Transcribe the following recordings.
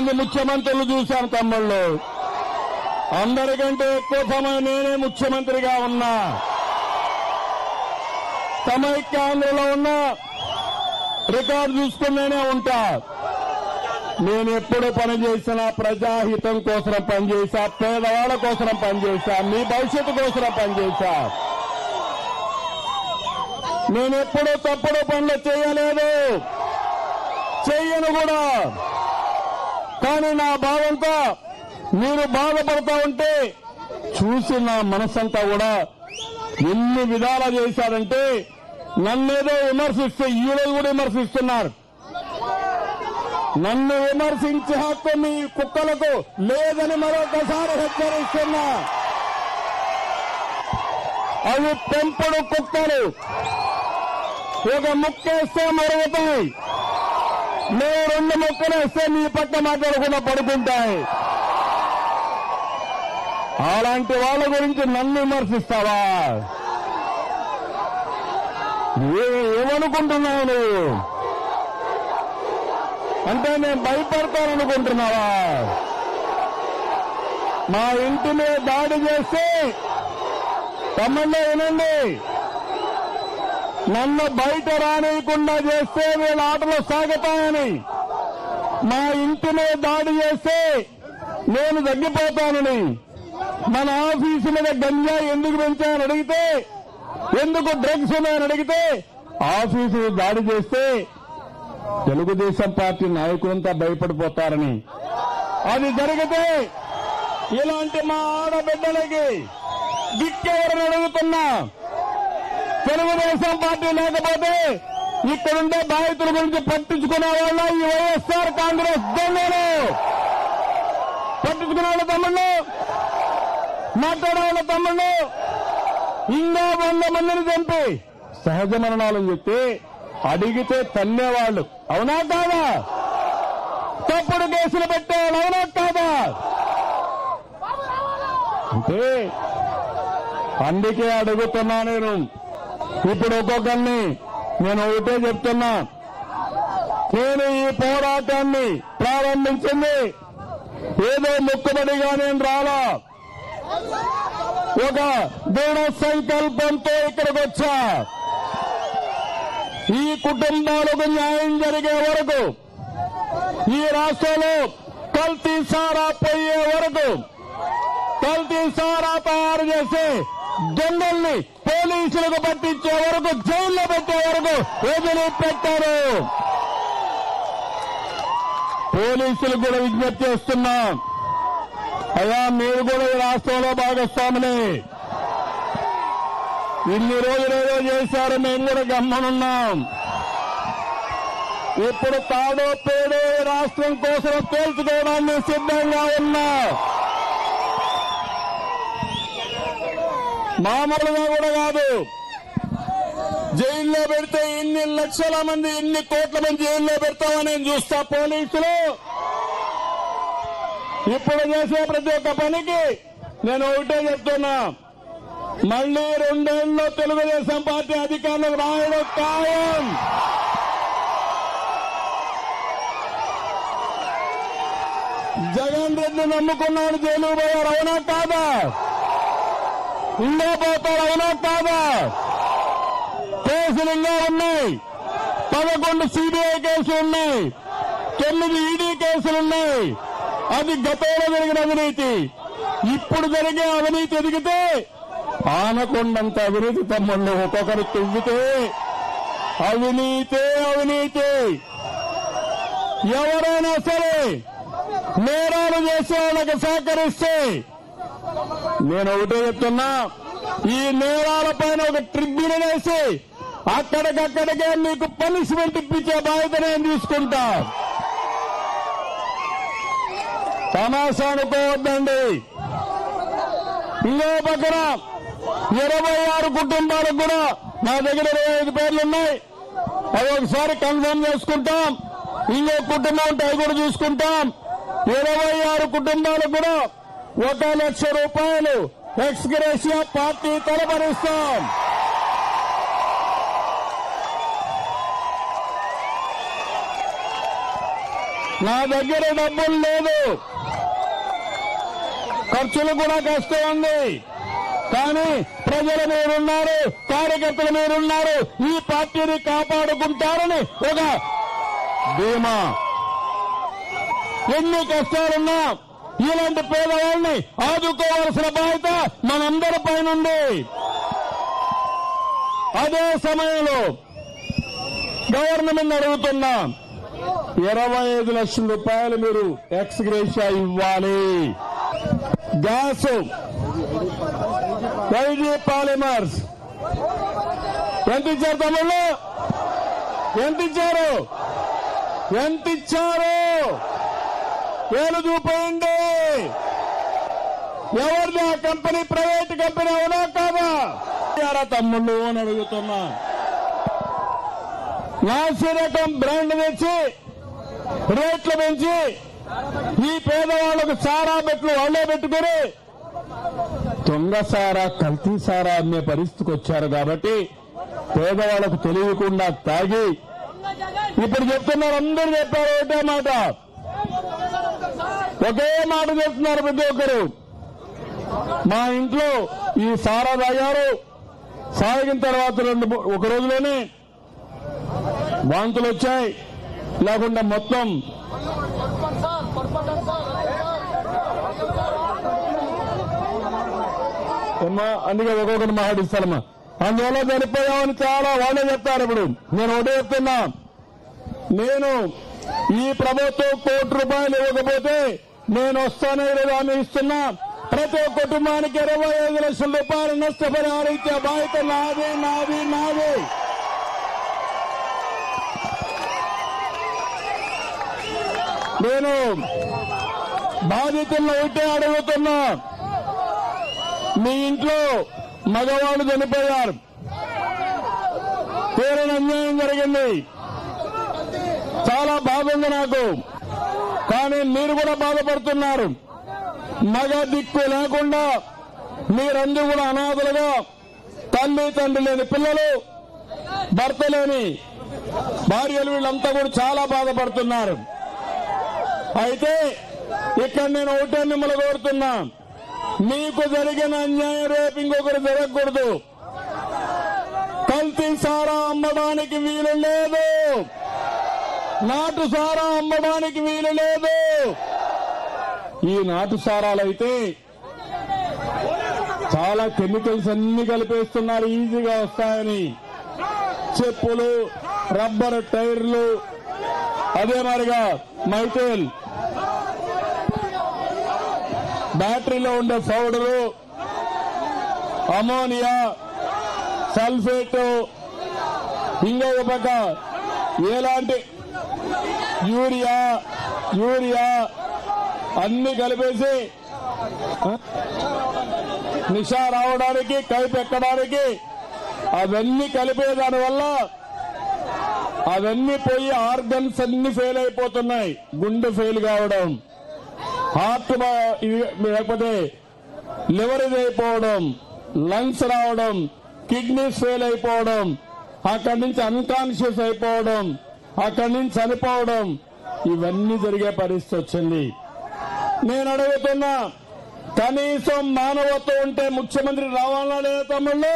మంది ముఖ్యమంత్రులు చూశాను తమ్ముళ్ళు అందరికంటే ఎక్కువ సమయం నేనే ముఖ్యమంత్రిగా ఉన్నా సమైక్యాంధ్రలో ఉన్న రికార్డు చూసుకునేనే ఉంటా నేను ఎప్పుడు పనిచేసినా ప్రజాహితం కోసం పనిచేశా పేదవాళ్ళ కోసం పనిచేశా మీ భవిష్యత్తు కోసం పనిచేశా నేను ఎప్పుడు తప్పుడు పనులు చేయలేదు చెయ్యను కూడా కానీ నా బాధంతా మీరు బాధపడతా ఉంటే చూసి నా మనసంతా కూడా ఎన్ని విధాలా చేశారంటే నన్నేదో విమర్శిస్తే ఈ రోజు కూడా విమర్శిస్తున్నారు నన్ను విమర్శించే హక్కు మీ కుక్కలకు లేదని మరొకసారి హెచ్చరిస్తున్నా అవి పెంపుడు కుక్కలు ఒక ముక్కేస్తే మరుగుతాయి మేము రెండు ముక్కలు వేస్తే మీ పక్క మాట్లాడకుండా పడుకుంటాయి అలాంటి వాళ్ళ గురించి నన్ను విమర్శిస్తావా ఏ- ఏమనుకుంటున్నావు నువ్వు అంటే నేను భయపడతాననుకుంటున్నావా మా ఇంటి మీద దాడి చేస్తే తమ్ముళ్ళు వినండి నన్ను బయట రానియకుండా చేస్తే వీళ్ళ ఆటలు సాగుతాయని మా ఇంటి మీద దాడి చేస్తే నేను తగ్గిపోతానని మన ఆఫీసు మీద గంజా ఎందుకు పెంచాయని అడిగితే ఎందుకు డ్రగ్స్ ఉన్నాయని అడిగితే ఆఫీసు మీద దాడి చేస్తే తెలుగుదేశం పార్టీ నాయకులంతా భయపడిపోతారని అది జరిగితే ఇలాంటి మా ఆడబిడ్డలకి దిక్కెవరని అడుగుతున్నా తెలుగుదేశం పార్టీ లేకపోతే ఇక్కడుండే బాధితుల గురించి పట్టించుకునే వాళ్ళ ఈ వైఎస్ఆర్ కాంగ్రెస్ దొంగలు పట్టించుకునే వాళ్ళ తమ్ముళ్ళు మాట్లాడే వాళ్ళ తమ్ముళ్ళు ఇంకా వంద మందిని చంపి సహజ మరణాలని చెప్తే అడిగితే తన్నేవాళ్ళు అవునా కాదా తప్పుడు కేసులు పెట్టేవాళ్ళు అవునా కాదా అంటే అందుకే అడుగుతున్నా నేను ఇప్పుడు ఒక్కొక్కరిని నేను ఒకటే చెప్తున్నా నేను ఈ పోరాటాన్ని ప్రారంభించింది ఏదో మొక్కుబడిగా నేను రాలా ఒక దృఢ సంకల్పంతో ఇక్కడికి వచ్చా ఈ కుటుంబాలకు న్యాయం జరిగే వరకు ఈ రాష్ట్రంలో కల్తీ సారా పోయే వరకు కల్తీ సారా తయారు చేసి దొంగల్ని పోలీసులకు పట్టించే వరకు జైల్లో పెట్టే వరకు వదిలిపెట్టారు పోలీసులు కూడా విజ్ఞప్తి చేస్తున్నాం అయ్యా మీరు కూడా ఈ రాష్ట్రంలో భాగస్వాములే ఇన్ని రోజులు ఏదో చేశారు మేము కూడా గమ్మనున్నాం ఇప్పుడు తాడో పేడో ఈ రాష్ట్రం కోసం తేల్చుకోవడానికి సిద్ధంగా ఉన్నా మామూలుగా కూడా కాదు జైల్లో పెడితే ఇన్ని లక్షల మంది ఇన్ని కోట్ల మంది జైల్లో పెడతామని నేను చూస్తా పోలీసులు ఇప్పుడు చేసే ప్రతి ఒక్క పనికి నేను ఒకటే చెప్తున్నా మళ్ళీ రెండేళ్లలో తెలుగుదేశం పార్టీ అధికారులకు రాయడం ఖాయం జగన్ రెడ్డి నమ్ముకున్నాడు జైలు పోయారు అవునా కాదా ఇందో పోతారు అవునా కాదా కేసులు ఇంకా ఉన్నాయి పదకొండు సిబిఐ కేసులు ఉన్నాయి తొమ్మిది ఈడీ కేసులు ఉన్నాయి అది గతంలో జరిగిన అవినీతి ఇప్పుడు జరిగే అవినీతి ఎదిగితే ఆనకొండంత అవినీతి తమ్ముళ్ళు ఒక్కొక్కరు తువ్వితే అవినీతే అవినీతి ఎవరైనా సరే నేరాలు చేసే వాళ్ళకి సహకరిస్తే నేను ఒకటే చెప్తున్నా ఈ నేరాల పైన ఒక ట్రిబ్యునల్ వేసి అక్కడికక్కడికే మీకు పనిష్మెంట్ ఇప్పించే బాధ్యత నేను తీసుకుంటా తమాషా అనుకోవద్దండి ఇంకో పక్కన ఇరవై ఆరు కుటుంబాలకు కూడా నా దగ్గర ఇరవై ఐదు పేర్లు ఉన్నాయి అవి ఒకసారి కన్ఫర్మ్ చేసుకుంటాం ఇంకో కుటుంబం ఉంటే అవి కూడా చూసుకుంటాం ఇరవై ఆరు కుటుంబాలకు కూడా ఒక లక్ష రూపాయలు ఎక్స్గ్రేషియా పార్టీ తలపరిస్తాం నా దగ్గర డబ్బులు లేదు ఖర్చులు కూడా కష్టం ఉంది కానీ ప్రజల మీరున్నారు కార్యకర్తల మీరున్నారు ఈ పార్టీని కాపాడుకుంటారని ఒక ధీమా ఎన్ని కష్టాలున్నా ఇలాంటి పేదవాళ్ళని ఆదుకోవాల్సిన బాధ్యత మనందరి పైన ఉంది అదే సమయంలో గవర్నమెంట్ అడుగుతున్నా ఇరవై ఐదు లక్షల రూపాయలు మీరు ఎక్స్ గ్రేషియా ఇవ్వాలి గ్యాస్ వైజీ పాలిమర్స్ ఎంత ఇచ్చారు తమిళ్ళు ఎంత ఇచ్చారు ఎంత ఇచ్చారు వేలు చూపేయండి ఎవరిది ఆ కంపెనీ ప్రైవేట్ కంపెనీ అవునా కాదా యారా తమ్ముళ్ళు అని అడుగుతున్నా నాసి రకం బ్రాండ్ తెచ్చి రేట్లు పెంచి ఈ పేదవాళ్ళకు సారా బెట్లు వాళ్ళే పెట్టుకుని దొంగ సారా కల్తీ సారా అమ్మే పరిస్థితికి వచ్చారు కాబట్టి పేదవాళ్ళకు తెలియకుండా తాగి ఇప్పుడు చెప్తున్నారు అందరూ చెప్పారు ఒకటే మాట ఒకే మాట చెప్తున్నారు ప్రతి ఒక్కరు మా ఇంట్లో ఈ సారా తాగారు సాగిన తర్వాత రెండు ఒక రోజులోనే వాంతులు వచ్చాయి లేకుండా మొత్తం అమ్మా అందుకే ఒక్కొక్కరు మాట్లాడిస్తానమ్మా అందువల్ల చనిపోయామని చాలా వాళ్ళే చెప్తారు ఇప్పుడు నేను ఒకటే చెప్తున్నా నేను ఈ ప్రభుత్వం కోటి రూపాయలు ఇవ్వకపోతే నేను వస్తానే లేదా అని ఇస్తున్నా ప్రతి ఒక్క కుటుంబానికి ఇరవై ఐదు లక్షల రూపాయలు నష్టపరిహారం ఇచ్చే బాధ్యత నాది నాది నాది నేను బాధితులను ఒకటే అడుగుతున్నా మీ ఇంట్లో మగవాళ్ళు చనిపోయారు తీరని అన్యాయం జరిగింది చాలా బాధ ఉంది నాకు కానీ మీరు కూడా బాధపడుతున్నారు మగ దిక్కు లేకుండా మీరందరూ కూడా అనాథలుగా తల్లి తండ్రి లేని పిల్లలు భర్త లేని భార్యలు వీళ్ళంతా కూడా చాలా బాధపడుతున్నారు అయితే ఇక్కడ నేను ఒకటే మిమ్మల్ని కోరుతున్నా మీకు జరిగిన అన్యాయం రేపు ఇంకొకరు జరగకూడదు కల్తీ సారా అమ్మడానికి వీలు లేదు నాటు సారా అమ్మడానికి వీలు లేదు ఈ నాటు సారాలైతే చాలా కెమికల్స్ అన్ని కలిపేస్తున్నారు ఈజీగా వస్తాయని చెప్పులు రబ్బర్ టైర్లు అదే మరిగా మైథేల్ బ్యాటరీలో ఉండే పౌడరు అమోనియా సల్ఫేట్ ఇంకొక పక్క ఎలాంటి యూరియా యూరియా అన్ని కలిపేసి ఆ, నిషా రావడానికి కైపు ఎక్కడానికి అవన్నీ కలిపే దానివల్ల అవన్నీ పోయి ఆర్గన్స్ అన్ని ఫెయిల్ అయిపోతున్నాయి గుండె ఫెయిల్ కావడం హార్ట్ బా- ఇది లేకపోతే లివర్ ఇది అయిపోవడం లంగ్స్ రావడం కిడ్నీస్ ఫెయిల్ అయిపోవడం అక్కడి నుంచి అన్కాన్షియస్ అయిపోవడం అక్కడి నుంచి చనిపోవడం ఇవన్నీ జరిగే పరిస్థితి వచ్చింది నేను అడుగుతున్నా కనీసం మానవత్వం ఉంటే ముఖ్యమంత్రి రావాలా లేదా తమ్ముళ్ళు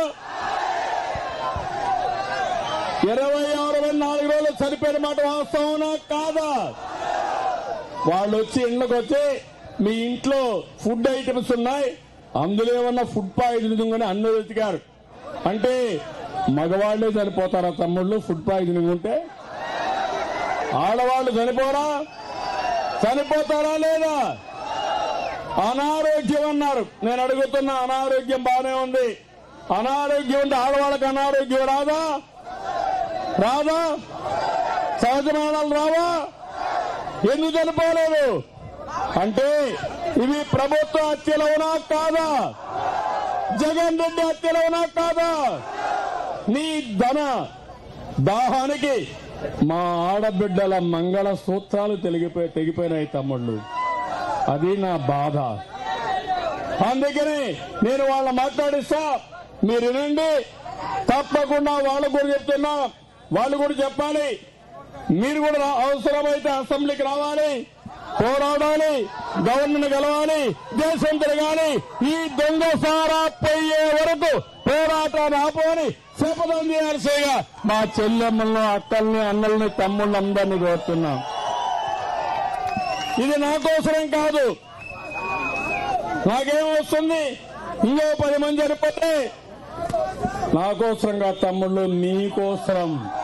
ఇరవై ఆరు మంది నాలుగు రోజులు చనిపోయిన మాట వాస్తవనా కాదా వాళ్ళు వచ్చి ఇళ్ళకి వచ్చి మీ ఇంట్లో ఫుడ్ ఐటమ్స్ ఉన్నాయి అందులో ఏమన్నా ఫుడ్ పాయిజనింగ్ అని అన్న వెతికారు అంటే మగవాళ్లే చనిపోతారా తమ్ముళ్ళు ఫుడ్ పాయిజనింగ్ ఉంటే ఆడవాళ్ళు చనిపోరా చనిపోతారా లేదా అనారోగ్యం అన్నారు నేను అడుగుతున్న అనారోగ్యం బానే ఉంది అనారోగ్యం ఉంటే ఆడవాళ్ళకి అనారోగ్యం రాదా రాదా సహజ మరణాలు రావా ఎందుకు చనిపోలేదు అంటే ఇవి ప్రభుత్వ హత్యలవునా కాదా జగన్ రెడ్డి హత్యలవునా కాదా నీ ధన దాహానికి మా ఆడబిడ్డల మంగళ సూత్రాలు తెగిపోయి తెగిపోయినాయి తమ్ముళ్ళు అది నా బాధ అందుకని నేను వాళ్ళ మాట్లాడిస్తా మీరు వినండి తప్పకుండా వాళ్ళు కూడా చెప్తున్నా వాళ్ళు కూడా చెప్పాలి మీరు కూడా రా- అవసరమైతే అసెంబ్లీకి రావాలి పోరాడాలి గవర్నర్ గెలవాలి దేశం తిరగాలి ఈ దొంగ సారా పోయే వరకు పోరాటాన్ని ఆపని శపథం చేయాల్సిగా మా చెల్లెమ్మలను అక్కల్ని అన్నల్ని తమ్ముళ్ళని అందరినీ కోరుతున్నాం ఇది నా కోసరం కాదు నాకేం వస్తుంది ఇంకో పది మంది చనిపోతే నా కోసరం కాదు తమ్ముళ్ళు మీకోసరం